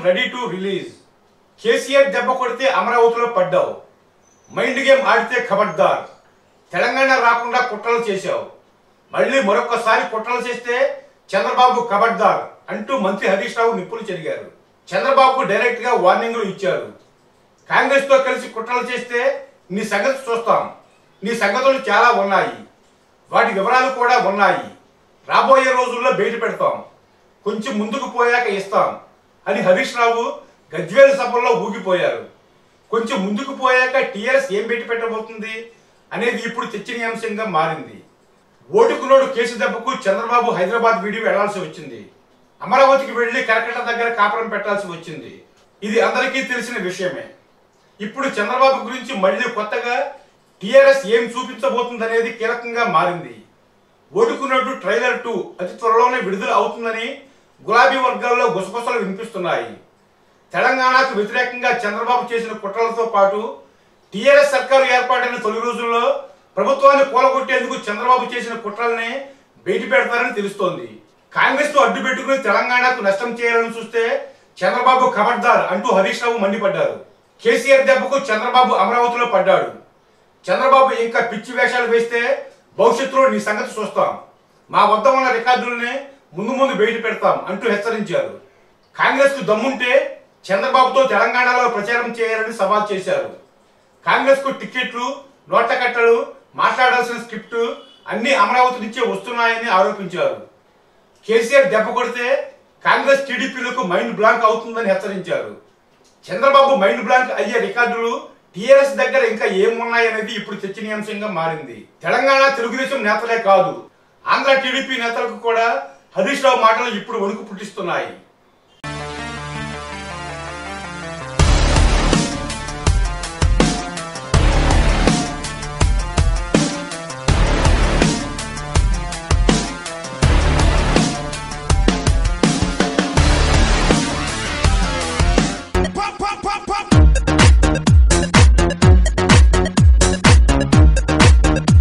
ready to release KCR దెబ్బ కొడితే అమరావతిలో పడ్డావు మైండ్ గేమ్ ఆడితే ఖబర్దార్ తెలంగాణ రాకుండా కుట్రలు చేశావు మళ్ళీ మరొకసారి కుట్రలు చేస్తే చంద్రబాబు ఖబర్దార్ అంటూ మంత్రి హరీష్ రావు నిప్పులు చెరిగారు చంద్రబాబు డైరెక్ట్ గా వార్నింగ్లు ఇచ్చారు కాంగ్రెస్ తో కలిసి కుట్రలు చేస్తే నీ సంగతి చూస్తాం నీ సంగతులు చాలా ఉన్నాయి వాటి వివరాలు కూడా ఉన్నాయి రాబోయే రోజుల్లో బయట పెడతాం కొంచెం ముందుకు పోయాక ఇస్తాం అని హరీష్ రావు గజ్వేల్ సభల్లో ఊగిపోయారు కొంచెం ముందుకు పోయాక టీఆర్ఎస్ ఏం బయట పెట్టబోతుంది అనేది ఇప్పుడు చర్చనీయాంశంగా మారింది ఓటుకు నోటు కేసు దెబ్బకు చంద్రబాబు హైదరాబాద్ వీడియో వెళ్లాల్సి వచ్చింది అమరావతికి వెళ్లి కరకట్ట దగ్గర కాపురం పెట్టాల్సి వచ్చింది ఇది అందరికీ తెలిసిన విషయమే ఇప్పుడు చంద్రబాబు గురించి మళ్ళీ కొత్తగా టీఆర్ఎస్ ఏం చూపించబోతుంది అనేది కీలకంగా మారింది ఓటుకున్నట్టు ట్రైలర్ టూ అతి త్వరలోనే విడుదల అవుతుందని గులాబీ వర్గాల్లో గుసగుసలు వినిపిస్తున్నాయి తెలంగాణకు వ్యతిరేకంగా చంద్రబాబు చేసిన కుట్రలతో పాటు టీఆర్ఎస్ సర్కారు ఏర్పాటైన తొలి రోజుల్లో ప్రభుత్వాన్ని కూలగొట్టేందుకు చంద్రబాబు చేసిన కుట్రల్ని బయట పెడతారని తెలుస్తోంది కాంగ్రెస్ ను అడ్డు పెట్టుకుని తెలంగాణకు నష్టం చేయాలని చూస్తే చంద్రబాబు ఖబర్దార్ అంటూ హరీష్ రావు మండిపడ్డారు కేసీఆర్ దెబ్బకు చంద్రబాబు అమరావతిలో పడ్డాడు చంద్రబాబు ఇంకా పిచ్చి వేషాలు వేస్తే భవిష్యత్తులో నీ సంగతి చూస్తాం మా వద్ద ఉన్న రికార్డుల్ని ముందు ముందు బయట పెడతాం అంటూ హెచ్చరించారు కాంగ్రెస్ కు దమ్ముంటే చంద్రబాబుతో తెలంగాణలో ప్రచారం చేయాలని సవాల్ చేశారు కాంగ్రెస్ కు టికెట్లు నోట్ల కట్టలు మాట్లాడాల్సిన స్క్రిప్ట్ అన్ని అమరావతి నుంచే వస్తున్నాయని ఆరోపించారు కేసీఆర్ దెబ్బ కొడితే కాంగ్రెస్ టీడీపీలకు మైండ్ బ్లాంక్ అవుతుందని హెచ్చరించారు చంద్రబాబు మైండ్ బ్లాంక్ అయ్యే రికార్డులు టీఆర్ఎస్ దగ్గర ఇంకా ఏమున్నాయనేది ఇప్పుడు చర్చనీయాంశంగా మారింది తెలంగాణ తెలుగుదేశం నేతలే కాదు ఆంధ్ర టీడీపీ నేతలకు కూడా హరీష్ రావు మాటలు ఇప్పుడు వణుకు పుట్టిస్తున్నాయి